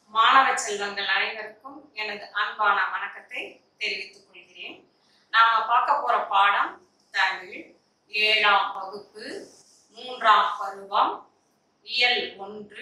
மாணவ செல்வங்கள் அனைவருக்கும் எனது அன்பான வணக்கத்தை தெரிவித்துக் கொள்கிறேன் நாம பார்க்க போற பாடம் தமிழ் ஏழாம் வகுப்பு மூன்றாம் பருவம் இயல் ஒன்று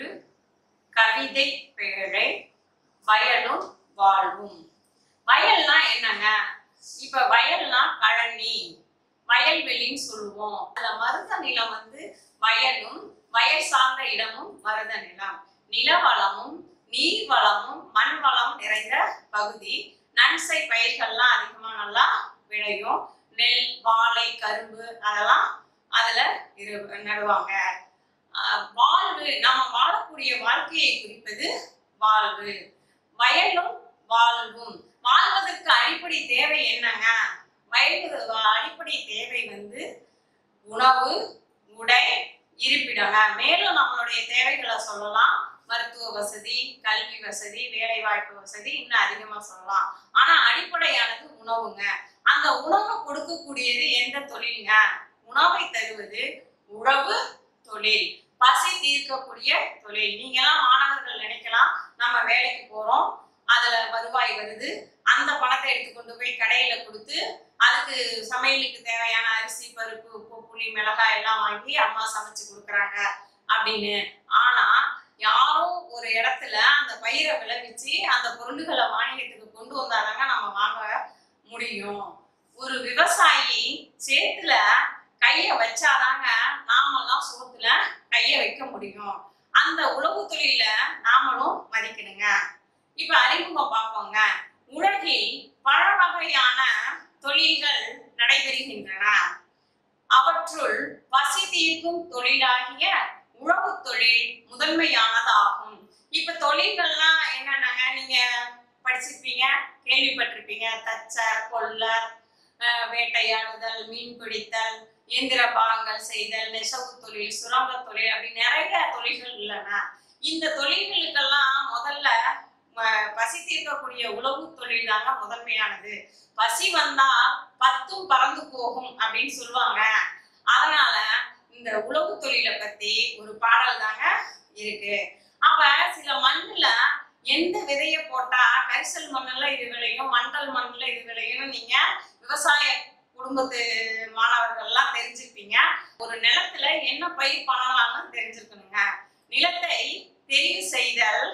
கவிதை பேழை வயலும் வாழ்வும் வயல்னா என்னங்க இப்ப வயல்னா கழனி வயல்வெளின்னு சொல்லுவோம் அதுல மருத நிலம் வந்து வயலும் வயல் சார்ந்த இடமும் மருத நிலம் நிலவளமும் நீர் வளமும் மண் வளம் நிறைந்த பகுதி நன்சை பயிர்கள்லாம் அதிகமா நல்லா விளையும் நெல் வாழை கரும்பு அதெல்லாம் அதுல இரு நடுவாங்க ஆஹ் வாழ்வு நம்ம வாழக்கூடிய வாழ்க்கையை குறிப்பது வாழ்வு வயலும் வாழ்வும் வாழ்வதற்கு அடிப்படை தேவை என்னங்க வயது அடிப்படை தேவை வந்து உணவு உடை இருப்பிடங்க மேலும் நம்மளுடைய தேவைகளை சொல்லலாம் மருத்துவ வசதி கல்வி வசதி வேலை வாய்ப்பு வசதி இன்னும் அதிகமா சொல்லலாம் ஆனா அடிப்படையானது உணவுங்க அந்த உணவை கொடுக்கக்கூடியது எந்த தொழிலுங்க உணவை தருவது உழவு தொழில் பசி தீர்க்கக்கூடிய தொழில் நீங்க எல்லாம் மாணவர்கள் நினைக்கலாம் நம்ம வேலைக்கு போறோம் அதுல வருவாய் வருது அந்த பணத்தை எடுத்து கொண்டு போய் கடையில கொடுத்து அதுக்கு சமையலுக்கு தேவையான அரிசி பருப்பு உப்பு புளி மிளகாய் எல்லாம் வாங்கி அம்மா சமைச்சு கொடுக்குறாங்க அப்படின்னு ஆனா யாரோ ஒரு இடத்துல அந்த பயிரை விளைவிச்சு அந்த பொருள்களை வாணிகத்துக்கு கொண்டு வந்தாதாங்க நம்ம வாங்க முடியும் ஒரு விவசாயி சேத்துல கைய வச்சாதாங்க நாமெல்லாம் சோத்துல கைய வைக்க முடியும் அந்த உழவு தொழில நாமளும் மதிக்கணுங்க இப்ப அறிமுகம் பார்ப்போங்க உலகில் பல வகையான தொழில்கள் நடைபெறுகின்றன அவற்றுள் பசி தீர்க்கும் தொழிலாகிய உழவு தொழில் முதன்மையானதாகும் இப்ப தொழில்கள்லாம் என்னென்னங்க நீங்க படிச்சிருப்பீங்க கேள்விப்பட்டிருப்பீங்க தச்சர் கொல்லர் அஹ், வேட்டையாடுதல் மீன் பிடித்தல் இயந்திர பாகங்கள் செய்தல் நெசவு தொழில் சுரங்க தொழில் அப்படி நிறைய தொழில்கள் உள்ளன இந்த தொழில்களுக்கெல்லாம் முதல்ல ம- பசி தீர்க்கக்கூடிய உழவு தொழில் தாங்க முதன்மையானது பசி வந்தா பத்தும் பறந்து போகும் அப்படின்னு சொல்லுவாங்க அதனால இந்த உழவு தொழிலை பத்தி ஒரு பாடல் தாங்க இருக்கு அப்ப சில மண்ணுல எந்த விதைய போட்டா கரிசல் மண்ணுல இது விளையும் மண்டல் மண்ணுல இது விளையும் நீங்க விவசாய குடும்பத்து மாணவர்கள்லாம் தெரிஞ்சுப்பீங்க ஒரு நிலத்துல என்ன பயிர் பண்ணலாம்னு தெரிஞ்சிருக்கணுங்க நிலத்தை தெரிவு செய்தல்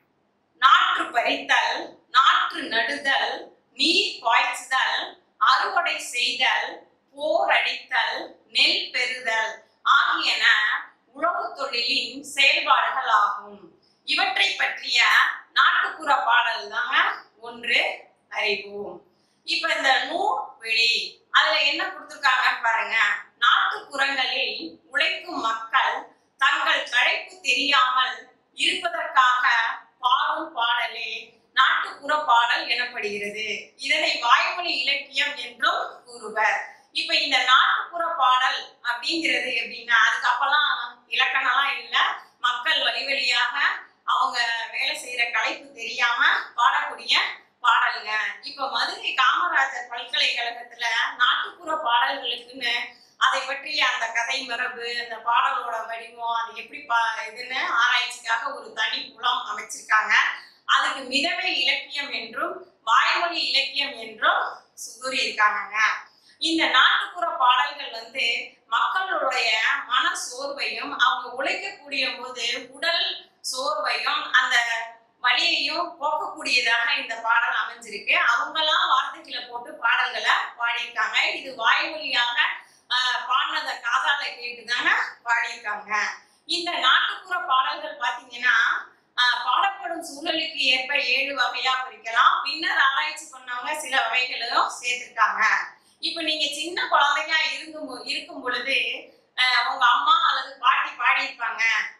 நாற்று பறித்தல் நாற்று நடுதல் நீர் பாய்ச்சுதல் அறுவடை செய்தல் போர் அடித்தல் நெல் பெறுதல் ஆகியன உழவு தொழிலின் செயல்பாடுகள் ஆகும் இவற்றை பற்றிய நாட்டுப்புற பாடல் தாங்க ஒன்று அறிவோம் இப்ப இந்த நூல் வெளி அதுல என்ன கொடுத்திருக்காங்க பாருங்க நாட்டுப்புறங்களில் உழைக்கும் மக்கள் தங்கள் களைப்பு தெரியாமல் இருப்பதற்காக பாடும் பாடலே நாட்டுப்புற பாடல் எனப்படுகிறது இதனை வாய்மொழி இலக்கியம் என்றும் கூறுவர் இப்ப இந்த நாட்டுப்புற பாடல் அப்படிங்கிறது எப்படின்னா அதுக்கு அப்பெல்லாம் இலக்கணம்லாம் இல்ல மக்கள் வழி வழியாக அவங்க வேலை செய்யற கலைப்பு தெரியாம பாடக்கூடிய பாடலுங்க இப்ப மதுரை காமராஜர் பல்கலைக்கழகத்துல நாட்டுப்புற பாடல்களுக்குன்னு அதை பற்றிய அந்த கதை மரபு அந்த பாடலோட வடிவம் அது எப்படி பா இதுன்னு ஆராய்ச்சிக்காக ஒரு தனி குளம் அமைச்சிருக்காங்க அதுக்கு மிதவை இலக்கியம் என்றும் வாய்மொழி இலக்கியம் என்றும் கூறியிருக்காங்க இந்த நாட்டுப்புற பாடல்கள் வந்து மக்களுடைய மன சோர்வையும் அவங்க உழைக்கக்கூடிய போது உடல் சோர்வையும் அந்த வலியையும் போக்கக்கூடியதாக இந்த பாடல் அமைஞ்சிருக்கு அவங்கெல்லாம் வார்த்தைகளை போட்டு பாடல்களை பாடியிருக்காங்க இது வாய்மொழியாக ஆஹ், பாடினதை காதால கேட்டுதாங்க பாடியிருக்காங்க இந்த நாட்டுப்புற பாடல்கள் பாத்தீங்கன்னா ஆஹ், பாடப்படும் சூழலுக்கு ஏற்ப ஏழு வகையா பிரிக்கலாம் பின்னர் ஆராய்ச்சி பண்ணவங்க சில வகைகளையும் சேர்த்திருக்காங்க இப்ப நீங்க சின்ன குழந்தையா இருக்கும் போ- இருக்கும் பொழுது ஆஹ், உங்க அம்மா அல்லது பாட்டி பாடியிருப்பாங்க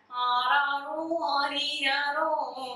ஆராரோ ஆரீராரோ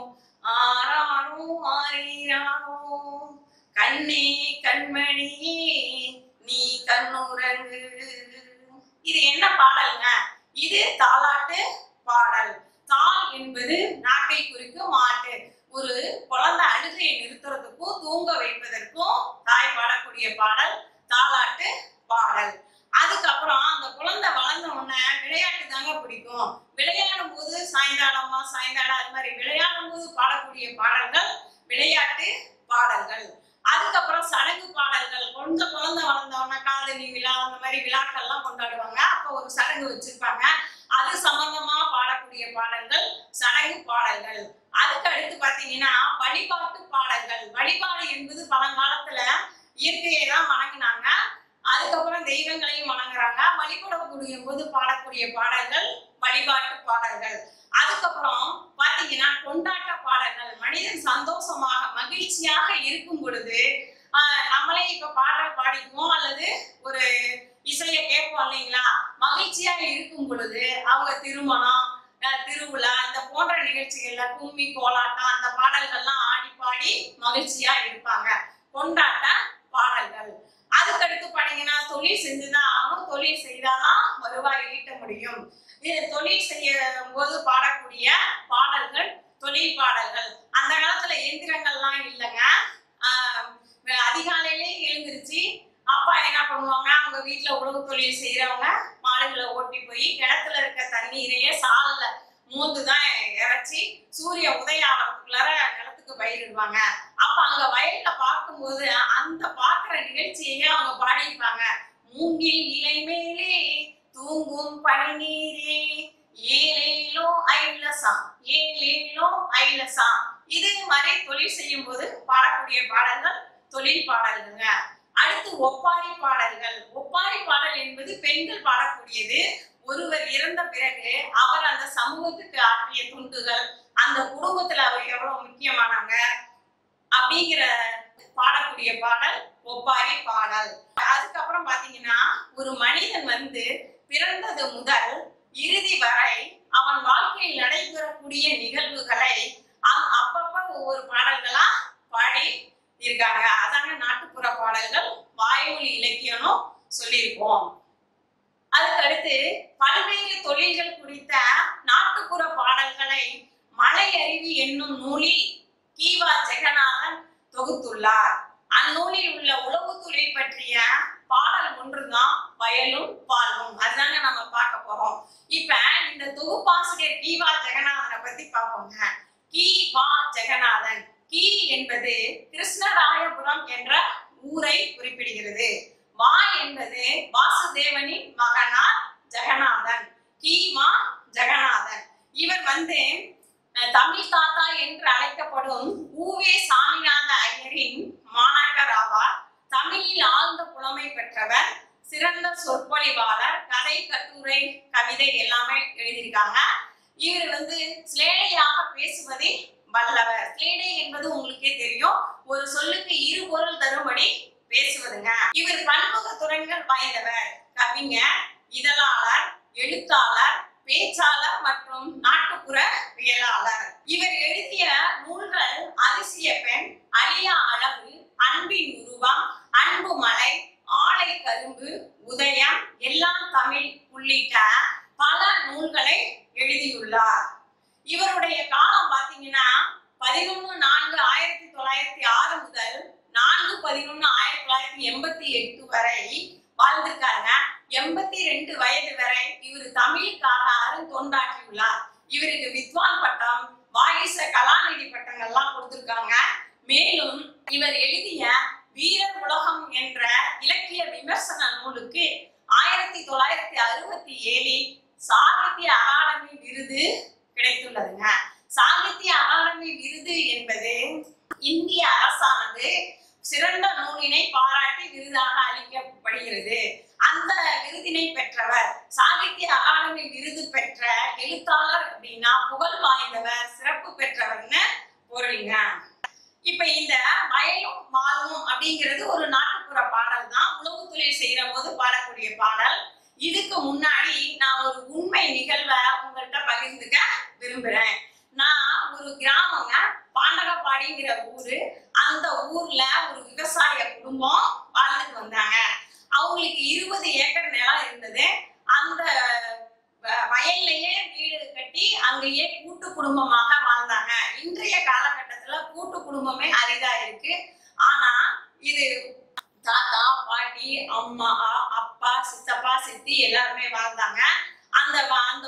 ஆராரோ ஆரீராரோ கண்ணே கண்மணியே நீ கண்ணுறங்கு இது என்ன பாடல்ங்க இது தாலாட்டு பாடல் தாள் என்பது நாட்டை குறிக்கும் மாட்டு ஒரு குழந்தை அழுகையை நிறுத்துறதுக்கும் தூங்க வைப்பதற்கும் தாய் பாடக்கூடிய பாடல் தாலாட்டு பாடல் அதுக்கப்புறம் அந்த குழந்தை வளர்ந்த உடனே விளையாட்டு தாங்க பிடிக்கும் விளையாடும் போது சாயங்காலமா சாயங்காலம் அது மாதிரி விளையாடும் போது பாடக்கூடிய பாடல்கள் விளையாட்டு பாடல்கள் அதுக்கப்புறம் சடங்கு பாடல்கள் கொஞ்சம் குழந்தை வளர்ந்தவொடனே காதலி விழா அந்த மாதிரி விழாக்கள்லாம் கொண்டாடுவாங்க அப்போ ஒரு சடங்கு வச்சிருப்பாங்க அது சம்பந்தமா பாடக்கூடிய பாடல்கள் சடங்கு பாடல்கள் அதுக்கு அடுத்து பாத்தீங்கன்னா வழிபாட்டு பாடல்கள் வழிபாடு என்பது பழங்காலத்துல இயற்கையை தான் வணங்கினாங்க அதுக்கப்புறம் தெய்வங்களையும் வணங்குறாங்க வழிபடக்கூடிய போது பாடக்கூடிய பாடல்கள் வழிபாட்டு பாடல்கள் அதுக்கப்புறம் பாத்தீங்கன்னா கொண்டாட்ட பாடல்கள் மனிதன் சந்தோஷமாக மகிழ்ச்சியாக இருக்கும் பொழுது ஆஹ் நம்மளே இப்ப பாடல் பாடிக்குவோம் அல்லது ஒரு இசையை கேட்போம் இல்லைங்களா மகிழ்ச்சியா இருக்கும் பொழுது அவங்க திருமணம் அஹ் திருவிழா இந்த போன்ற நிகழ்ச்சிகள்ல கும்மி கோலாட்டம் அந்த பாடல்கள்லாம் ஆடி பாடி மகிழ்ச்சியா இருப்பாங்க கொண்டாட்ட பாடல்கள் அதுக்கடுத்து பாத்தீங்கன்னா தொழில் செஞ்சுதான் ஆகணும் தொழில் செய்தாதான் வருவாய் ஈட்ட முடியும் இது தொழில் செய்யும் போது பாடக்கூடிய பாடல்கள் தொழில் பாடல்கள் அந்த காலத்துல எந்திரங்கள்லாம் இல்லைங்க ஆஹ் அதிகாலையிலே எழுந்திருச்சு அப்பா என்ன பண்ணுவாங்க அவங்க வீட்டுல உழவு தொழில் செய்யறவங்க மாடுகளை ஓட்டி போய் கிணத்துல இருக்க தண்ணீரையே சால்ல மூந்து தான் இறைச்சி சூரிய உதயாவதுக்குள்ளார நிலத்துக்கு பயிரிடுவாங்க அப்ப அங்க வயல்ல பார்க்கும்போது அந்த பாக்குற நிகழ்ச்சியையே அவங்க பாடியிருப்பாங்க மூங்கில் இலை மேலே தூங்கும் பனிநீரே ஏலேலோ ஐலசா ஏலேலோ ஐலசா இதே மாதிரி தொழில் செய்யும் போது பாடக்கூடிய பாடல்கள் தொழில் பாடல்கள்ங்க அடுத்து ஒப்பாரி பாடல்கள் ஒப்பாரி பாடல் என்பது பெண்கள் பாடக்கூடியது ஒருவர் இறந்த பிறகு அவர் அந்த சமூகத்துக்கு ஆற்றிய துண்டுகள் அந்த குடும்பத்துல அவர் எவ்வளவு முக்கியமானவங்க அப்படிங்கிற பாடக்கூடிய பாடல் ஒப்பாரி பாடல் அதுக்கப்புறம் பாத்தீங்கன்னா ஒரு மனிதன் வந்து பிறந்தது முதல் இறுதி வரை அவன் வாழ்க்கையில் நடைபெறக்கூடிய நிகழ்வுகளை அ- அப்பப்ப ஒவ்வொரு பாடல்களா பாடி இருக்காங்க அதாங்க நாட்டுப்புற பாடல்கள் வாய்மொழி இலக்கியம்னும் சொல்லியிருக்கோம் அதுக்கடுத்து பல்வேறு தொழில்கள் குறித்த நாட்டுப்புற பாடல்களை மலை அருவி என்னும் நூலில் கீவா ஜெகநாதன் தொகுத்துள்ளார் அந்நூலில் உள்ள உழவு தொழில் பற்றிய பாடல் ஒன்றுதான் வயலும் வாழ்வும் அதுதாங்க நம்ம பார்க்க போறோம் இப்ப இந்த தொகுப்பாசிரியர் கீவா ஜெகநாதனை பத்தி பார்ப்போங்க கி வா ஜெகநாதன் கி என்பது கிருஷ்ணராயபுரம் என்ற ஊரை குறிப்பிடுகிறது வா என்பது வாசுதேவனின் மகனார் ஜெகநாதன் கி வா ஜெகநாதன் இவர் வந்து அஹ், தமிழ் தாத்தா என்று அழைக்கப்படும் ஊவே சாமிநாத ஐயரின் மாணாக்கர் ஆவார் தமிழில் ஆழ்ந்த புலமை பெற்றவர் சிறந்த சொற்பொழிவாளர் கதை கட்டுரை கவிதை எல்லாமே எழுதியிருக்காங்க இவர் வந்து சிலேடையாக பேசுவதில் வல்லவர் சிலேடை என்பது உங்களுக்கே தெரியும் ஒரு சொல்லுக்கு இரு பொருள் தரும்படி பேசுவதுங்க இவர் பன்முக துறைகள் வாய்ந்தவர் கவிஞர் இதழாளர் எழுத்தாளர் பேச்சாளர் மற்றும் நாட்டுப்புற வியலாளர் இவர் எழுதிய நூல்கள் அதிசய பெண் அழியா அழகு அன்பின் உருவம் அன்பு மலை ஆலை கரும்பு உதயம் எல்லாம் தமிழ் உள்ளிட்ட பல நூல்களை எழுதியுள்ளார் இவருடைய காலம் பாத்தீங்கன்னா பதினொன்னு நான்கு ஆயிரத்தி தொள்ளாயிரத்தி ஆறு முதல் நான்கு பதினொன்னு ஆயிரத்தி தொள்ளாயிரத்தி எண்பத்தி எட்டு வரை வாழ்ந்திருக்காங்க எண்பத்தி ரெண்டு வயது வரை இவர் தமிழுக்காக அருந்தொண்டாற்றியுள்ளார் இவருக்கு வித்வான் பட்டம் வாகிச கலாநிதி பட்டங்கள்லாம் கொடுத்திருக்காங்க மேலும் இவர் எழுதிய வீரர் உலகம் என்ற இலக்கிய விமர்சன நூலுக்கு ஆயிரத்தி தொள்ளாயிரத்தி அறுபத்தி ஏழில் சாகித்ய அகாடமி விருது கிடைத்துள்ளதுங்க சாகித்ய அகாடமி விருது என்பது இந்திய அரசானது சிறந்த நூலினை பாராட்டி விருதாக அளிக்கப்படுகிறது அந்த விருதினை பெற்றவர் சாகித்ய அகாடமி விருது பெற்ற எழுத்தாளர் அப்படின்னா புகழ் வாய்ந்தவர் சிறப்பு பெற்றவர்னு பொருளுங்க இப்ப இந்த வயலும் வாழும் அப்படிங்கிறது ஒரு நாட்டுப்புற பாடல் தான் உழவு தொழில் செய்யற போது பாடக்கூடிய பாடல் இதுக்கு முன்னாடி நான் ஒரு உண்மை நிகழ்வை உங்கள்கிட்ட பகிர்ந்துக்க விரும்புறேன் நான் ஒரு கிராமங்க பாண்டகப்பாடிங்கிற ஊரு அந்த ஊர்ல ஒரு விவசாய குடும்பம் வாழ்ந்துட்டு வந்தாங்க அவங்களுக்கு இருபது ஏக்கர் நிலம் இருந்தது அந்த வ- வயல்லையே வீடு கட்டி அங்கேயே கூட்டு குடும்பமாக வாழ்ந்தாங்க இன்றைய காலகட்டத்துல கூட்டு குடும்பமே அரிதா இருக்கு ஆனா இது தாத்தா பாட்டி அம்மா அ- அப்பா சித்தப்பா சித்தி எல்லாருமே வாழ்ந்தாங்க அந்த வ- அந்த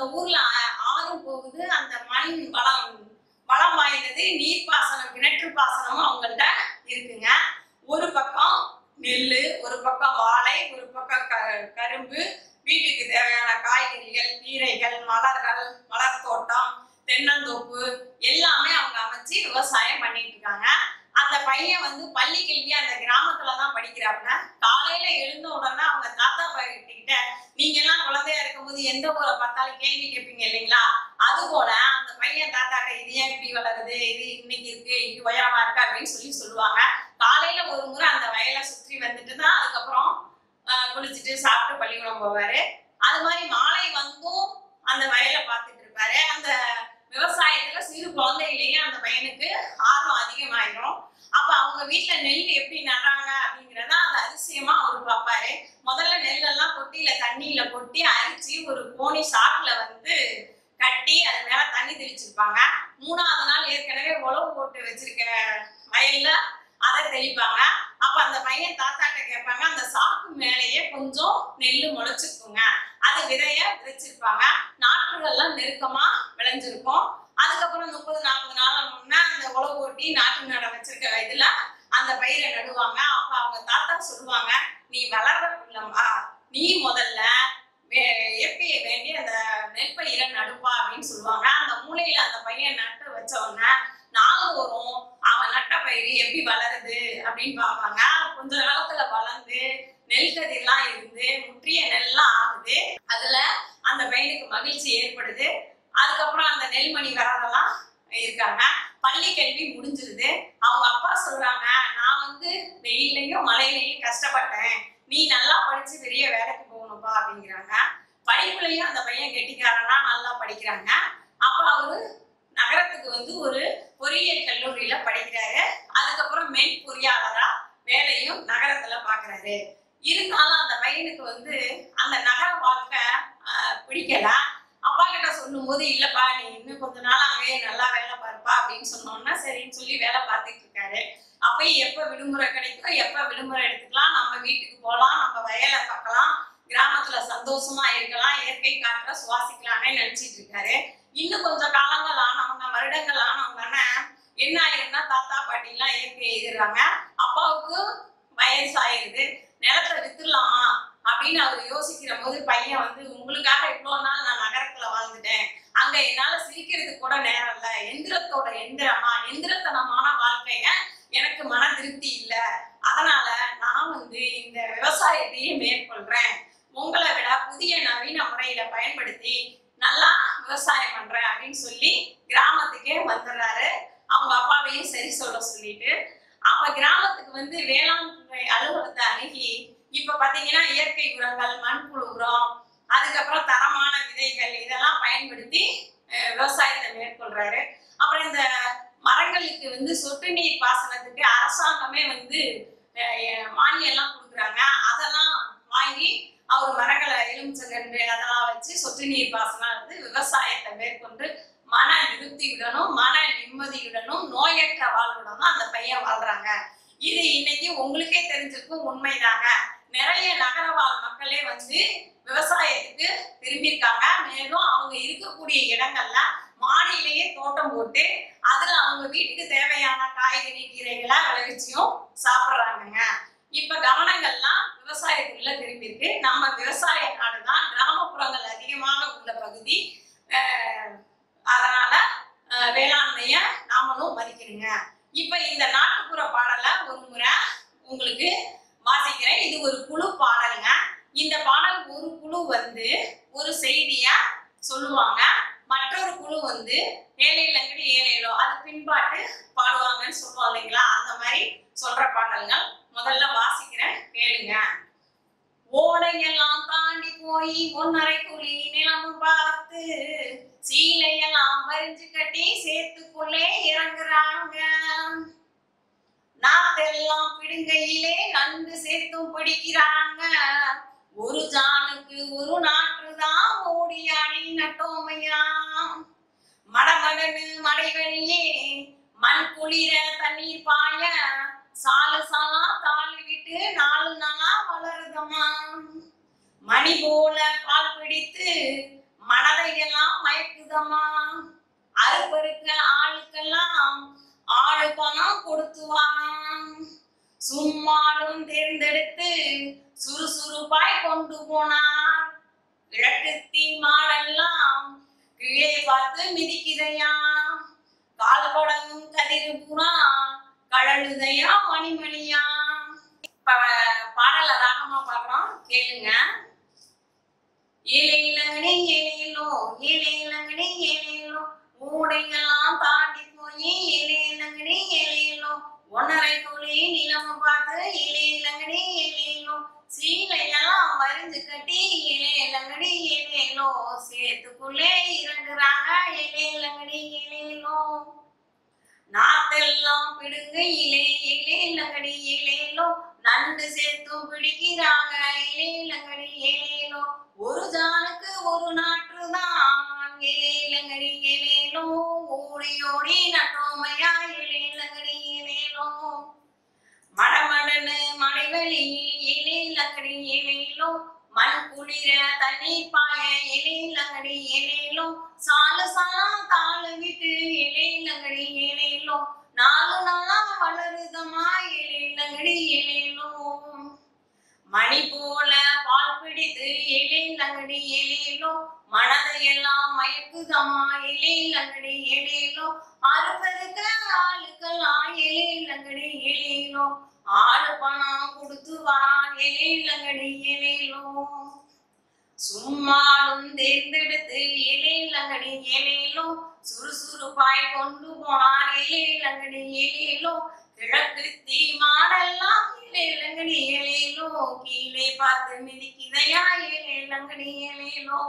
ஊர்ல ஆ- ஆறும் போகுது அந்த மண் வளம் வளம் வாய்ந்தது நீர்ப்பாசனம் கிணற்று பாசனமும் அவங்கள்ட்ட இருக்குங்க ஒரு பக்கம் நெல் ஒரு பக்கம் வாழை ஒரு பக்கம் க கரும்பு வீட்டுக்கு தேவையான காய்கறிகள் கீரைகள் மலர்கள் மலர் தோட்டம் தென்னந்தோப்பு எல்லாமே அவங்க அமைச்சு விவசாயம் பண்ணிட்டு இருக்காங்க அந்த பையன் வந்து பள்ளி கல்வி அந்த கிராமத்துல தான் படிக்கிறாங்க காலையில எழுந்த உடனே அவங்க தாத்தா கிட்ட நீங்க எல்லாம் குழந்தையா இருக்கும்போது எந்த ஊரை பார்த்தாலும் கேள்வி கேட்பீங்க இல்லைங்களா அது போல அந்த பையன் தாத்தாட்ட இது ஏன் இப்படி வளருது இது இன்னைக்கு இருக்கு இது உயரமா இருக்கு அப்படின்னு சொல்லி சொல்லுவாங்க காலையில ஒரு முறை அந்த வயலை சுற்றி வந்துட்டு தான் அதுக்கப்புறம் ஆஹ், குளிச்சுட்டு சாப்பிட்டு பள்ளிக்கூடம் போவாரு அது மாதிரி மாலை வந்தும் அந்த வயலை பார்த்துட்டு இருப்பாரு அந்த விவசாயத்துல சிறு குழந்தையிலேயே அந்த பையனுக்கு ஆர்வம் அதிகமாயிரும் அப்ப அவங்க வீட்டுல நெல் எப்படி நடுறாங்க அப்படிங்கிறத அந்த அதிசயமா அவர் பார்ப்பாரு முதல்ல நெல்லெல்லாம் கொட்டியில தண்ணியில கொட்டி அரிச்சு ஒரு கோணி சாக்குல வந்து கட்டி அது மேல தண்ணி தெளிச்சிருப்பாங்க மூணாவது நாள் ஏற்கனவே உழவு போட்டு வச்சிருக்க வயல்ல அதை தெளிப்பாங்க அப்ப அந்த பையன் தாத்தாட்ட கேட்பாங்க அந்த சாக்கு மேலேயே கொஞ்சம் நெல்லு முளைச்சிருக்குங்க அது விதைய விதைச்சிருப்பாங்க நாற்றுகள்லாம் நெருக்கமா விளைஞ்சிருக்கும் அதுக்கப்புறம் முப்பது நாற்பது நாள் முன்னே அந்த உழவு ஓட்டி நாட்டு நட வச்சிருக்க இதுல அந்த பயிரை நடுவாங்க அப்ப அவங்க தாத்தா சொல்லுவாங்க நீ வளர்ற பிள்ளைமா நீ முதல்ல வே- இயற்கையை வேண்டி அந்த நெற்பயிரை நடுப்பா அப்படின்னு சொல்லுவாங்க அந்த மூலையில அந்த பையன் நட்டு வச்ச உடனே நாள்தோறும் அவன் நட்ட பயிர் எப்படி வளருது அப்படின்னு பார்ப்பாங்க கொஞ்ச காலத்துல வளர்ந்து நெல் கதிர்லாம் இருந்து முற்றிய நெல்லாம் ஆகுது அதுல அந்த பையனுக்கு மகிழ்ச்சி ஏற்படுது அதுக்கப்புறம் அந்த நெல்மணி வரதெல்லாம் இருக்காங்க பள்ளி கல்வி முடிஞ்சிருது அவங்க அப்பா சொல்றாங்க நான் வந்து வெயில்லையும் மழையிலையும் கஷ்டப்பட்டேன் நீ நல்லா படிச்சு பெரிய வேலைக்கு போகணும்ப்பா அப்படிங்கிறாங்க படிப்புலயும் அந்த பையன் கெட்டிக்காரனா நல்லா படிக்கிறாங்க அப்ப அவரு நகரத்துக்கு வந்து ஒரு பொறியியல் கல்லூரியில படிக்கிறாரு அதுக்கப்புறம் மென் பொறியாளரா வேலையும் நகரத்துல பாக்குறாரு இருந்தாலும் அந்த பையனுக்கு வந்து அந்த நகர வாழ்க்கை ஆஹ், பிடிக்கல அப்பா கிட்ட சொல்லும் போது இல்லப்பா நீ இன்னும் கொஞ்ச நாள் அங்கேயே நல்லா வேலை பார்ப்பா அப்படின்னு சொன்னோன்னா சரின்னு சொல்லி வேலை பார்த்துட்டு இருக்காரு அப்பயும் எப்ப விடுமுறை கிடைக்கும் எப்ப விடுமுறை எடுத்துக்கலாம் நம்ம வீட்டுக்கு போகலாம் நம்ம வயலை பார்க்கலாம் கிராமத்துல சந்தோஷமா இருக்கலாம் இயற்கை காற்றை சுவாசிக்கலாம்னு நினைச்சிட்டு இருக்காரு இன்னும் கொஞ்சம் காலங்கள் ஆனவங்க வருடங்கள் ஆனவங்கன்னா என்ன ஆயிருன்னா தாத்தா பாட்டி எல்லாம் இயற்கை எழுதுறாங்க அப்பாவுக்கு வயசாயிருது நிலத்தை வித்துடலாமா அப்படின்னு அவர் யோசிக்கிற போது பையன் வந்து உங்களுக்காக இவ்வளவு நாள் நான் நகரத்துல வாழ்ந்துட்டேன் அங்க என்னால சிரிக்கிறதுக்கு கூட நேரம் இல்ல எந்திரத்தோட எந்திரமா எந்திரத்தனமான வாழ்க்கைய எனக்கு மன திருப்தி இல்ல அதனால நான் வந்து இந்த விவசாயத்தையே மேற்கொள்றேன் உங்களை விட புதிய நவீன முறையில பயன்படுத்தி நல்லா விவசாயம் பண்றேன் அப்படின்னு சொல்லி கிராமத்துக்கே வந்துடுறாரு அவங்க அப்பாவையும் சரி சொல்ல சொல்லிட்டு அப்ப கிராமத்துக்கு வந்து வேளாண் துறை அலுவலகத்தை அணுகி இப்ப பாத்தீங்கன்னா இயற்கை உரங்கள் மண்புழு உரம் அதுக்கப்புறம் தரமான விதைகள் இதெல்லாம் பயன்படுத்தி அஹ், விவசாயத்தை மேற்கொள்றாரு அப்புறம் இந்த மரங்களுக்கு வந்து சொட்டு நீர் பாசனத்துக்கு அரசாங்கமே வந்து அஹ், மானியம் எல்லாம் கொடுக்குறாங்க அதெல்லாம் வாங்கி அவர் மரங்களை எலுமிச்சங்கன்று அதெல்லாம் வச்சு சொட்டு நீர் பாசனம் வந்து விவசாயத்தை மேற்கொண்டு மன திருப்தியுடனும் மன நிம்மதியுடனும் நோயற்ற வாழ்வுடனும் அந்த பையன் வாழ்றாங்க இது இன்னைக்கு உங்களுக்கே தெரிஞ்சிருக்கும் உண்மைதாங்க நிறைய நகர வாழ் மக்களே வந்து விவசாயத்துக்கு திரும்பியிருக்காங்க மேலும் அவங்க இருக்கக்கூடிய இடங்கள்ல மாடியிலேயே தோட்டம் போட்டு அதுல அவங்க வீட்டுக்கு தேவையான காய்கறி கீரைகளை விளைவிச்சியும் சாப்பிடுறாங்கங்க இப்ப கவனங்கள்லாம் விவசாயத்துக்குள்ள திரும்பியிருக்கு நம்ம விவசாய நாடு தான் கிராமப்புறங்கள் அதிகமாக உள்ள பகுதி அஹ் அதனால அஹ் வேளாண்மைய நாமளும் மதிக்கணுங்க இப்ப இந்த நாட்டுப்புற பாடலை ஒரு முறை உங்களுக்கு வாசிக்கிறேன் இது ஒரு குழு பாடலுங்க இந்த பாடல் ஒரு குழு வந்து ஒரு செய்திய சொல்லுவாங்க மற்றொரு குழு வந்து ஏழை லங்கடி ஏழையிலோ அது பின்பாட்டு பாடுவாங்கன்னு சொல்லுவோம் இல்லைங்களா அந்த மாதிரி சொல்ற பாடல்கள் முதல்ல வாசிக்கிறேன் கேளுங்க ஓடையெல்லாம் தாண்டி போய் ஒன்னரை குழி நிலமும் பார்த்து சீலையெல்லாம் வரிஞ்சு கட்டி சேத்துக்குள்ளே இறங்குறாங்க நாத்தெல்லாம் பிடுங்கையிலே நன்கு சேர்த்தும் பிடிக்கிறாங்க ஒரு ஜானுக்கு ஒரு நாற்றுதான் ஓடி ஆடி நட்டோமையா மடமடனு மடைவெளியே மண் குளிர தண்ணீர் பாய சாலு சாலா தாளி விட்டு நாலு நாளா வளருதம்மா மணி போல பால் பிடித்து மனதையெல்லாம் மயக்குதம்மா அறுப்பறுக்க ஆளுக்கெல்லாம் ஆளு பணம் கொடுத்துவானாம் சும்மாடும் தேர்ந்தெடுத்து சுறுசுறுப்பாய் கொண்டு போனார் கிழக்கு தீ மாடெல்லாம் கீழே பார்த்து மிதிக்குதையா கால் படங்கும் கதிர் பூரா கழலுதையா மணிமணியா இப்ப பாடல ராகமா பாடுறோம் கேளுங்க ஏழையிலங்கனே ஏழையிலோ ஏழையிலங்கனே ஏழையிலோ ஊடையெல்லாம் தாண்டி போய் ஏழையிலங்கனே ஏழையிலோ ஒன்னரை துளி நிலம பார்த்து ஏழையிலங்கனே ஏழையிலோ சீலையெல்லாம் மருந்து கட்டி ஏழையிலங்கனே ஏழையிலோ சேத்துக்குள்ளே இறங்குறாங்க ஏழையிலங்கனே ஏழையிலோ நாத்தெல்லாம் பிடுங்க இலே இலே லங்கடி இலேலோ நண்டு சேர்த்தும் பிடிக்கிறாங்க இலே லங்கடி இலேலோ ஒரு ஜானுக்கு ஒரு நாற்றுதான் இலே லங்கடி இலேலோ ஓடி ஓடி நட்டோமையா இலே லங்கடி இலேலோ மடமடன்னு மடைவெளி இலே லங்கடி இலேலோ மண் குளிர தண்ணீர் பாய இலே லங்கடி இலேலோ சாலு சாலா தாளு விட்டு இலையிலங்கடி இலையிலோ நாலு நாளா வளருதமா இலையிலங்கடி இலையிலோ மணி போல பால் பிடித்து இலையிலங்கடி இலையிலோ மனதையெல்லாம் மயக்குதம்மா இலையிலங்கடி இலையிலோ அறுபதுக்க ஆளுக்கெல்லாம் இலையிலங்கடி இலையிலோ ஆளு பணம் கொடுத்து வரான் இலையிலங்கடி இலையிலோ சும்மாடும் தேர்ந்தெடுத்து இலையிலங்கடி இலையிலோ சுறுசுறுப்பாய் கொண்டு போனார் இலையிலங்கடி இலையிலோ கிழக்கு தீ மாடெல்லாம் இலையிலங்கடி இலையிலோ கீழே பார்த்து மிதிக்குதையா இலையிலங்கடி இலையிலோ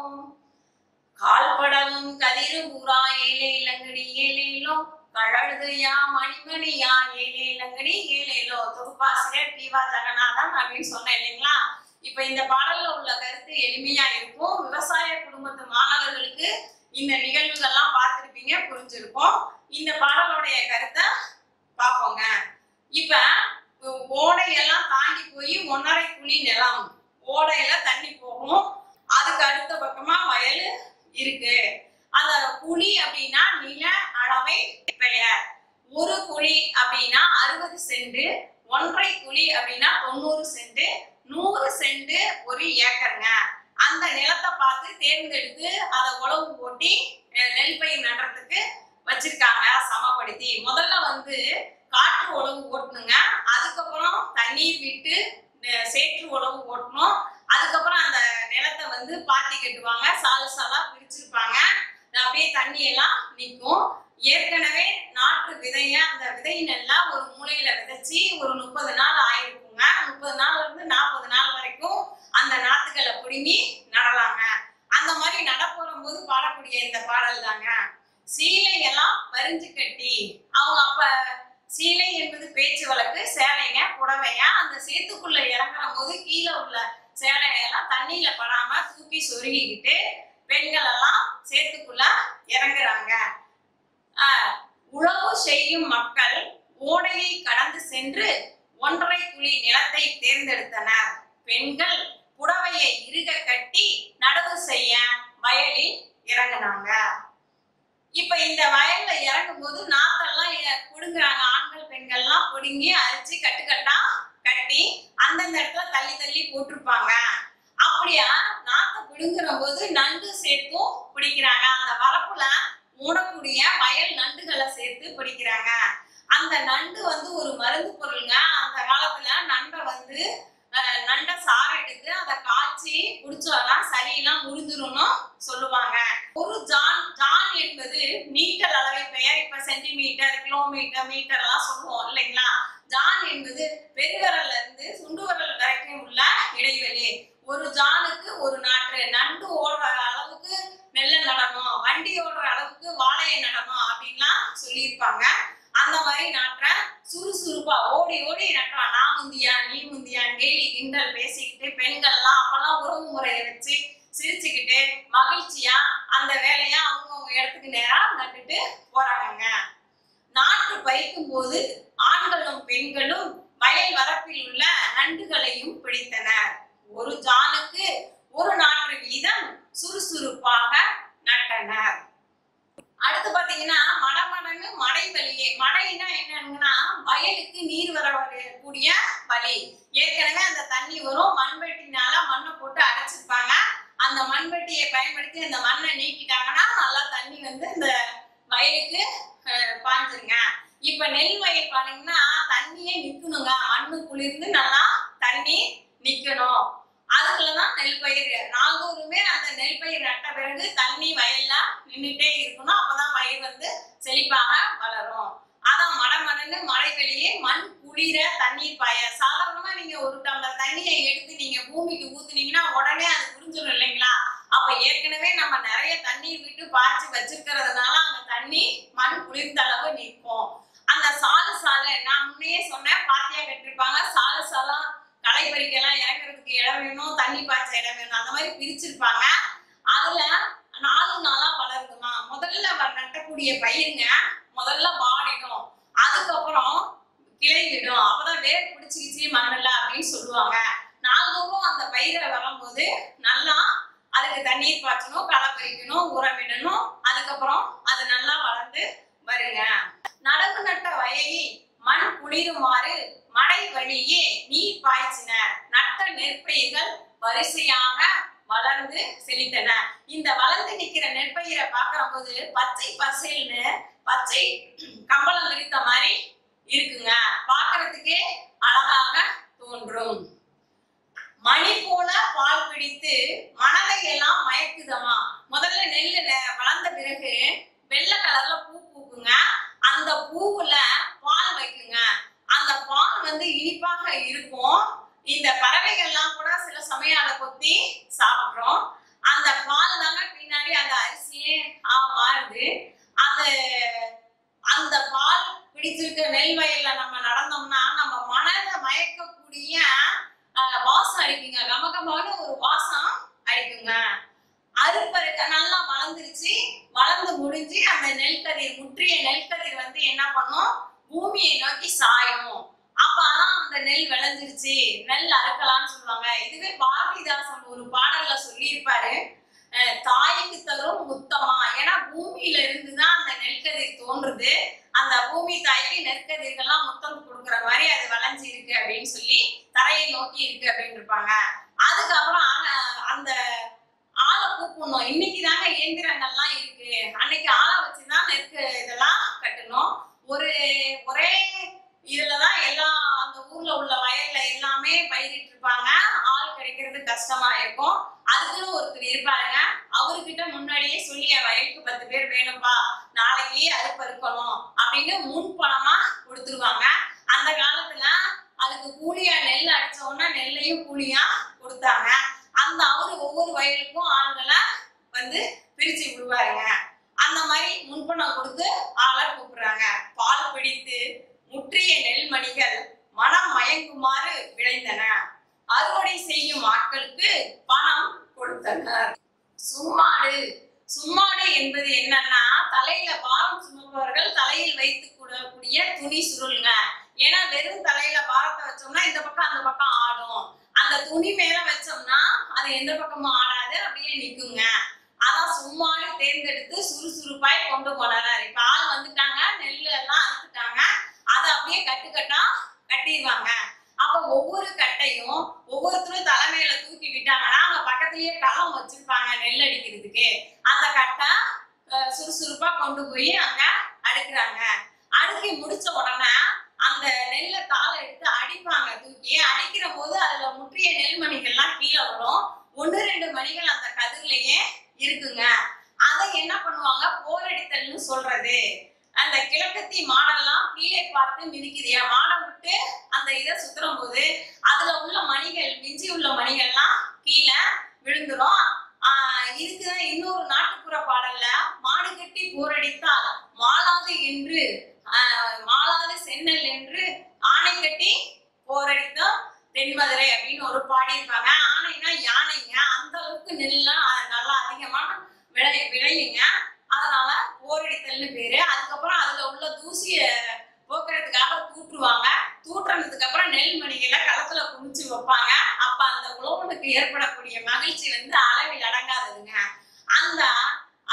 கால்படவும் கதிரு பூரா இலையிலங்கடி இலையிலோ கழழுதையா மணிமணியா இலையிலங்கடி இலையிலோ தொகுப்பாசிரியர் டிவா ஜெகநாதன் அப்படின்னு சொன்னேன் இல்லைங்களா இப்ப இந்த பாடல்ல உள்ள கருத்து எளிமையா இருக்கும் விவசாய குடும்பத்து மாணவர்களுக்கு இந்த நிகழ்வுகள்லாம் பார்த்திருப்பீங்க புரிஞ்சிருக்கும் இந்த பாடலுடைய கருத்தை பார்ப்போங்க இப்ப ஓ- ஓடையெல்லாம் தாண்டி போய் ஒன்னரை குழி நிலம் ஓடையில தண்ணி போகும் அதுக்கு அடுத்த பக்கமா வயல் இருக்கு அந்த குழி அப்படின்னா நில அளவை பெயர் ஒரு குழி அப்படின்னா அறுபது சென்ட் ஒன்றை குழி அப்படின்னா தொண்ணூறு சென்ட் நூறு சென்ட் ஒரு ஏக்கருங்க அந்த நிலத்தை பார்த்து தேர்ந்தெடுத்து அதை உழவு ஓட்டி அஹ், நெல் பயிர் நடுறதுக்கு வச்சிருக்காங்க சமப்படுத்தி முதல்ல வந்து காற்று உழவு ஓட்டணுங்க அதுக்கப்புறம் தண்ணீர் விட்டு அஹ், சேற்று உழவு ஓட்டணும் அதுக்கப்புறம் அந்த நிலத்தை வந்து பாத்தி கட்டுவாங்க சாலு சாலா பிரிச்சிருப்பாங்க அப்படியே தண்ணி எல்லாம் நிற்கும் ஏற்கனவே நாற்று விதைய அந்த விதை நெல்லா ஒரு மூலையில விதைச்சி ஒரு முப்பது நாள் ஆயிருக்குங்க முப்பது நாள்ல இருந்து நாற்பது நாள் வரைக்கும் அந்த நாத்துக்களை பிடுங்கி நடலாங்க அந்த மாதிரி நடப்போறும் போது பாடக்கூடிய இந்த பாடல் தாங்க சீலை எல்லாம் வரிஞ்சு கட்டி அவங்க அப்ப சீலை என்பது பேச்சு வழக்கு சேலைங்க புடவைங்க அந்த சேத்துக்குள்ள இறங்குற போது கீழே உள்ள சேலையெல்லாம் தண்ணியில படாம தூக்கி சொருகிக்கிட்டு பெண்கள் எல்லாம் சேத்துக்குள்ள இறங்குறாங்க ஆஹ், உழவு செய்யும் மக்கள் ஓடையை கடந்து சென்று ஒன்றரை குழி நிலத்தை தேர்ந்தெடுத்தனர் பெண்கள் புடவையை இறுக கட்டி நடவு செய்ய வயலில் இறங்குனாங்க இப்ப இந்த வயல்ல இறங்கும் போது நாத்தெல்லாம் எ- புடுங்குறாங்க ஆண்கள் பெண்கள்லாம் புடுங்கி அரிச்சு கட்டுக்கட்டா கட்டி அந்தந்த இடத்துல தள்ளி தள்ளி போட்டிருப்பாங்க அப்படியா நாத்தை பிடுங்குற போது நண்டு சேர்த்தும் பிடிக்கிறாங்க அந்த வரப்புல மூடக்கூடிய வயல் நண்டுகளை சேர்த்து பிடிக்கிறாங்க அந்த நண்டு வந்து ஒரு மருந்து பொருளுங்க அந்த காலத்துல நண்டை வந்து அஹ், நண்டை சாறு எடுத்து அதை காய்ச்சி குடிச்சோம்னா சளியெல்லாம் முறிஞ்சிரும்னு சொல்லுவாங்க ஒரு ஜான் ஜான் என்பது மீட்டர் அளவை பெயர் இப்ப சென்டிமீட்டர் கிலோமீட்டர் மீட்டர் எல்லாம் சொல்லுவோம் இல்லைங்களா ஜான் என்பது பெருவிரல்ல இருந்து சுண்டு விரல் வரைக்கும் உள்ள இடைவெளி ஒரு ஜானுக்கு ஒரு நாற்று நண்டு ஓடுற அளவுக்கு மெல்ல நடணும் வண்டி ஓடுற அளவுக்கு வாழையை நடணும் அப்படின்லாம் சொல்லியிருப்பாங்க அந்த மாதிரி நாற்ற சுறுசுறுப்பா ஓடி ஓடி நட்டுறான் நான் முந்தியா நீ முந்தியா கேலி கிண்டல் பேசிக்கிட்டு பெண்கள்லாம் அப்பெல்லாம் உறவு முறையை வச்சு சிரிச்சுக்கிட்டு மகிழ்ச்சியா அந்த வேலையை அவங்கவுங்க இடத்துக்கு நேரா நட்டுட்டு போறாங்கங்க நாற்று பறிக்கும் போது ஆண்களும் பெண்களும் வயல் வரப்பில் உள்ள நண்டுகளையும் பிடித்தனர் ஒரு ஜானுக்கு ஒரு நாற்று வீதம் சுறுசுறுப்பாக வழியே மழைனா என்னன்னா வயலுக்கு நீர் வர கூடிய வழி ஏற்கனவே அந்த தண்ணி வரும் மண்வெட்டினால மண்ணை போட்டு அடைச்சிருப்பாங்க அந்த மண்வெட்டியை பயன்படுத்தி அந்த மண்ணை நீக்கிட்டாங்கன்னா நல்லா தண்ணி வந்து இந்த வயலுக்கு அஹ், பாய்ஞ்சிருங்க இப்ப நெல் வயல் பாத்தீங்கன்னா தண்ணியே நிக்கணுங்க மண்ணு குளிர்ந்து நல்லா தண்ணி நிக்கணும் அதுக்குள்ளதான் நெல் பயிர் நாள்தோறுமே அந்த நெல் பயிர் நட்ட பிறகு தண்ணி வயல்ல நின்னுட்டே இருக்கணும் அப்பதான் பயிர் வந்து செழிப்பாக வளரும் அதான் மட மடன்னு மழை வெளியே மண் குளிர தண்ணீர் பாய சாதாரணமா நீங்க ஒரு டம்ளர் தண்ணியை எடுத்து நீங்க பூமிக்கு ஊத்துனீங்கன்னா உடனே அது புரிஞ்சிடும் இல்லைங்களா அப்ப ஏற்கனவே நம்ம நிறைய தண்ணீர் விட்டு பாய்ச்சி வச்சிருக்கிறதுனால அங்க தண்ணி மண் குளிர்ந்த அளவு நிற்கும் அந்த சாலு சாலை நான் முன்னையே சொன்னேன் பாத்தியா கட்டிருப்பாங்க சாலு சாலா களை பறிக்கலாம் இறங்குறதுக்கு இடம் வேணும் தண்ணி பாய்ச்ச இடம் வேணும் அந்த மாதிரி பிரிச்சிருப்பாங்க அதுல நாலு நாளா வளருதுமா முதல்ல வ- நட்டக்கூடிய பயிருங்க முதல்ல வாடிடும் அதுக்கப்புறம் கிளை விடும் அப்பதான் வேர் பிடிச்சிக்கிச்சு மண்ணுல அப்படின்னு சொல்லுவாங்க நாள்தோறும் அந்த பயிரை வரும்போது நல்லா அதுக்கு தண்ணீர் பாய்ச்சணும் களை பறிக்கணும் உரமிடணும் அதுக்கப்புறம் அது நல்லா வளர்ந்து வருங்க நடவு நட்ட வயலில் மண் குளிருமாறு மழை வழியே நீர் பாய்ச்சின நட்ட நெற்பயிர்கள் வரிசையாக வளர்ந்து செழித்தன இந்த வளர்ந்து நிக்கிற நெற்பயிரை பார்க்கிற போது பச்சை பசேல்னு பச்சை கம்பளம் விரித்த மாதிரி இருக்குங்க பார்க்கிறதுக்கே அழகாக தோன்றும் மணி போல பால் பிடித்து மனதை எல்லாம் மயக்குதமா முதல்ல நெல்லு நெ- வளர்ந்த பிறகு வெள்ளை கலர்ல பூ பூக்குங்க அந்த பூவுல பால் வைக்குங்க அந்த பால் வந்து இனிப்பாக இருக்கும் இந்த பறவைகள்லாம் கூட சில சமயம் அதை கொத்தி சாப்பிட்றோம் அந்த பால் தாங்க பின்னாடி அந்த அரிசியே ஆ மாறுது அந்த அந்த பால் பிடிச்சிருக்க நெல் வயல்ல நம்ம நடந்தோம்னா நம்ம மனதை மயக்கக்கூடிய ஆஹ், வாசம் அடிக்குங்க கமகமான ஒரு வாசம் அடிக்குங்க அறுப்பறுக்க நல்லா வளர்ந்துருச்சு வளர்ந்து முடிஞ்சு அந்த நெல்கதிர் முற்றிய நெல்கதிர் வந்து என்ன பண்ணும் பூமியை நோக்கி சாயும் அப்பதான் அந்த நெல் விளைஞ்சிருச்சு நெல் அறுக்கலாம்னு சொல்லுவாங்க இதுவே பாரதிதாசன் ஒரு பாடல்ல சொல்லியிருப்பாரு அஹ், தாய்க்கு தரும் முத்தமா ஏன்னா பூமியில இருந்துதான் அந்த நெல்கதிர் தோன்றுது அந்த பூமி தாய்க்கு நெற்கதிர்கள்லாம் முத்தம் கொடுக்குற மாதிரி அது வளைஞ்சு இருக்கு அப்படின்னு சொல்லி தரையை நோக்கி இருக்கு அப்படின்னு இருப்பாங்க அதுக்கப்புறம் ஆ- அந்த ஆளை கூப்பிடணும் இன்னைக்கு தாங்க இயந்திரங்கள்லாம் இருக்கு அன்னைக்கு ஆளை வச்சுதான் நெற்கு இதெல்லாம் கட்டணும் ஒரு ஒரே இதுலதான் எல்லா அந்த ஊர்ல உள்ள வயல்ல எல்லாமே பயிரிட்டு இருப்பாங்க ஆள் கிடைக்கிறது கஷ்டமா இருக்கும் அதுக்குன்னு ஒருத்தர் இருப்பாருங்க அவர்கிட்ட முன்னாடியே சொல்லி என் வயலுக்கு பத்து பேர் வேணும்பா நாளைக்கு அறுப்பு இருக்கணும் அப்படின்னு முன் பணமா கொடுத்துருவாங்க அந்த காலத்துல அதுக்கு கூலியா நெல் அடிச்ச உடனே நெல்லையும் கூலியா கொடுத்தாங்க அந்த அவரு ஒவ்வொரு வயலுக்கும் ஆளுங்களை வந்து பிரிச்சு விடுவாருங்க அந்த மாதிரி முன்பணம் கொடுத்து ஆளை கூப்பிடுறாங்க பால் பிடித்து முற்றிய நெல்மணிகள் மனம் மயங்குமாறு விளைந்தன அறுவடை செய்யும் ஆட்களுக்கு பணம் கொடுத்தனர் சும்மாடு சும்மாடு என்பது என்னன்னா தலையில பாரம் சுமப்பவர்கள் தலையில் வைத்து கூடக்கூடிய துணி சுருளுங்க ஏன்னா வெறும் தலையில பாரத்தை வச்சோம்னா இந்த பக்கம் அந்த பக்கம் ஆடும் அந்த துணி மேல வச்சோம்னா அது எந்த பக்கமும் ஆடாது அப்படியே நிக்குங்க அதான் சும்மாடு தேர்ந்தெடுத்து சுறுசுறுப்பாய் கொண்டு போனார் இப்ப ஆள் வந்துட்டாங்க நெல் எல்லாம் அறுத்துட்டாங்க அதை அப்படியே கட்டுக்கட்டா கட்டிடுவாங்க அப்ப ஒவ்வொரு கட்டையும் ஒவ்வொருத்தரும் தலைமையில தூக்கி விட்டாங்கன்னா அங்க பக்கத்துலயே களம் வச்சிருப்பாங்க நெல் அடிக்கிறதுக்கு அந்த கட்டை அஹ், சுறுசுறுப்பா கொண்டு போய் அங்க அடுக்குறாங்க அடுக்கி முடிச்ச உடனே அந்த நெல்லை காலை எடுத்து அடிப்பாங்க தூக்கி அடிக்கிற போது அதுல முற்றிய நெல்மணிகள்லாம் கீழே வரும் ஒன்று ரெண்டு மணிகள் அந்த கதிர்லயே இருக்குங்க அதை என்ன பண்ணுவாங்க போரடித்தல்னு சொல்றது அந்த கிழக்கத்தி மாடெல்லாம் கீழே பார்த்து மிதிக்குதியா மாடை விட்டு அந்த இதை சுத்துறும் போது அதுல உள்ள மணிகள் மிஞ்சி உள்ள மணிகள்லாம் கீழே விழுந்துரும் ஆஹ் இதுக்குதான் இன்னொரு நாட்டுப்புற பாடல்ல மாடு கட்டி போரடித்தால் மாளாது என்று ஆஹ் மாளாது சென்னல் என்று ஆணை கட்டி போரடித்தோம் தென்மதுரை அப்படின்னு ஒரு பாடியிருப்பாங்க ஆணைனா யானைங்க அந்த அளவுக்கு நெல்லாம் நல்லா அதிகமான விளை விளையுங்க அதனால போரடித்தல்னு பேரு அதுக்கப்புறம் அதுல உள்ள தூசிய போக்குறதுக்காக தூற்றுவாங்க தூற்றுனதுக்கு அப்புறம் நெல் மணிகளை களத்துல குமிச்சு வைப்பாங்க அப்ப அந்த உழவனுக்கு ஏற்படக்கூடிய மகிழ்ச்சி வந்து அளவில் அடங்காததுங்க அந்த அறுவடை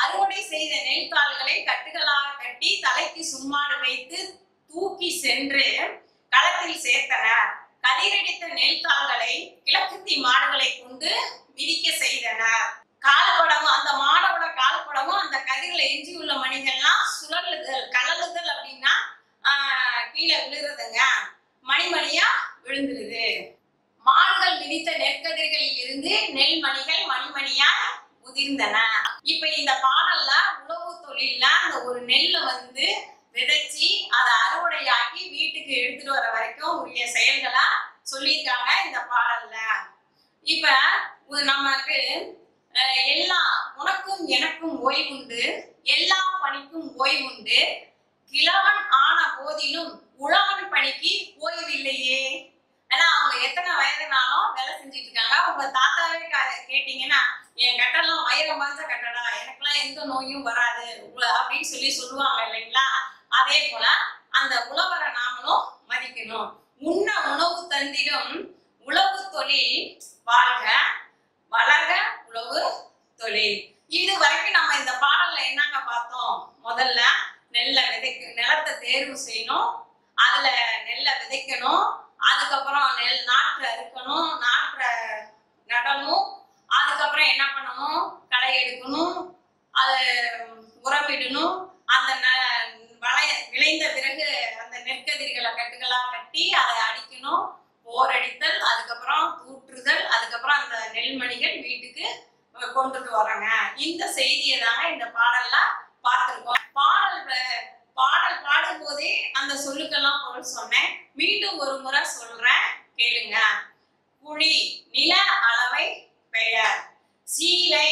செய்த நெல்கால்களை கட்டுகளாக கட்டி தலைக்கு சும்மாடு வைத்து தூக்கி சென்று களத்தில் சேர்த்தனர் கதிரடித்த நெல்கால்களை கிழக்குத்தி மாடுகளை கொண்டு மிதிக்க செய்தனர் கால்படமும் அந்த மாடோட கால்படமும் அந்த கதிரில் எஞ்சியுள்ள மணிகள்லாம் சுழலுதல் கலலுதல் அப்படின்னா ஆஹ், கீழே விழுறதுங்க மணிமணியா விழுந்துருது மாடுகள் மிதித்த நெற்கதிர்களில் இருந்து நெல் மணிகள் மணிமணியா உதிர்ந்தன இப்ப இந்த பாடல்ல உழவு தொழில்ல அந்த ஒரு நெல்லை வந்து விதைச்சி அதை அறுவடையாக்கி வீட்டுக்கு எடுத்துட்டு வர வரைக்கும் உரிய செயல்களா சொல்லியிருக்காங்க இந்த பாடல்ல இப்ப உ- நமக்கு அஹ், எல்லா உனக்கும் எனக்கும் ஓய்வுண்டு எல்லா பணிக்கும் ஓய்வுண்டு கிழவன் ஆன போதிலும் உழவன் பணிக்கு ஓய்வில்லையே ஏன்னா அவங்க எத்தனை வயதுனாலும் வேலை செஞ்சுட்டு இருக்காங்க உங்க தாத்தாவே கா- கேட்டீங்கன்னா என் கட்டெல்லாம் வைரம் பாஞ்ச கட்டடா எனக்கெல்லாம் எந்த நோயும் வராது உ- அப்படின்னு சொல்லி சொல்லுவாங்க இல்லைங்களா அதே போல அந்த உழவரை நாமளும் மதிக்கணும் உண்ண உணவு தந்திடும் உழவு தொழில் வாழ்க வளர்க உழவு தொழில் இது வரைக்கும் நம்ம இந்த பாடல்ல என்னங்க பார்த்தோம் முதல்ல நெல்லை விதைக்க நிலத்தை தேர்வு செய்யணும் அதுல நெல்லை விதைக்கணும் அதுக்கப்புறம் நெல் நாற்றை அறுக்கணும் நாற்றை நடணும் அதுக்கப்புறம் என்ன பண்ணணும் களை எடுக்கணும் அது உரமிடணும் அந்த ந- வளைய விளைந்த பிறகு அந்த நெற்கதிர்களை கட்டுகளா கட்டி அதை அடிக்கணும் போர் அடித்தல் அதுக்கப்புறம் தூற்றுதல் அதுக்கப்புறம் அந்த நெல்மணிகள் வீட்டுக்கு அஹ், கொண்டுட்டு வராங்க இந்த செய்தியை தாங்க இந்த பாடல்ல பார்த்திருக்கோம் பாடல் வ- பாடல் பாடும் போதே அந்த சொல்லுக்கெல்லாம் பொருள் சொன்னேன் மீண்டும் ஒரு முறை சொல்றேன் கேளுங்க குழி நில அளவை பெயர் சீலை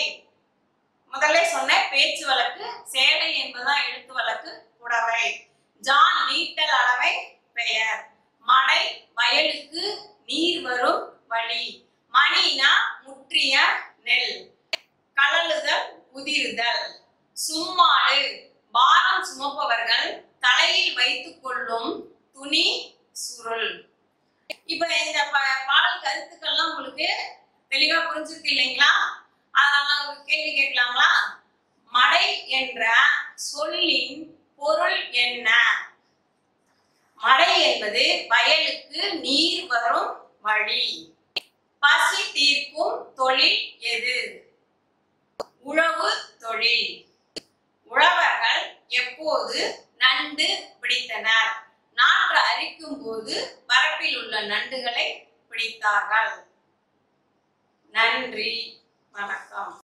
முதல்ல சொன்ன பேச்சு வழக்கு சேலை என்பதுதான் எழுத்து வழக்கு புடவை ஜான் நீட்டல் அளவை பெயர் மடை வயலுக்கு நீர் வரும் வழி மணினா முற்றிய நெல் கழலுதல் உதிர்தல் சும்மாடு பாரம் சுமப்பவர்கள் தலையில் வைத்துக் கொள்ளும் துணி சுருள் இப்ப இந்த ப- பாடல் கருத்துக்கள்லாம் உங்களுக்கு தெளிவா புரிஞ்சிருக்கு இல்லைங்களா அதனால ஒரு கேள்வி கேட்கலாங்களா மடை என்ற சொல்லின் பொருள் என்ன மடை என்பது வயலுக்கு நீர் வரும் வழி பசி தீர்க்கும் தொழில் எது உழவு தொழில் உழவர்கள் எப்போது நண்டு பிடித்தனர் நாற்று அரிக்கும் போது வரப்பில் உள்ள நண்டுகளை பிடித்தார்கள் நன்றி வணக்கம்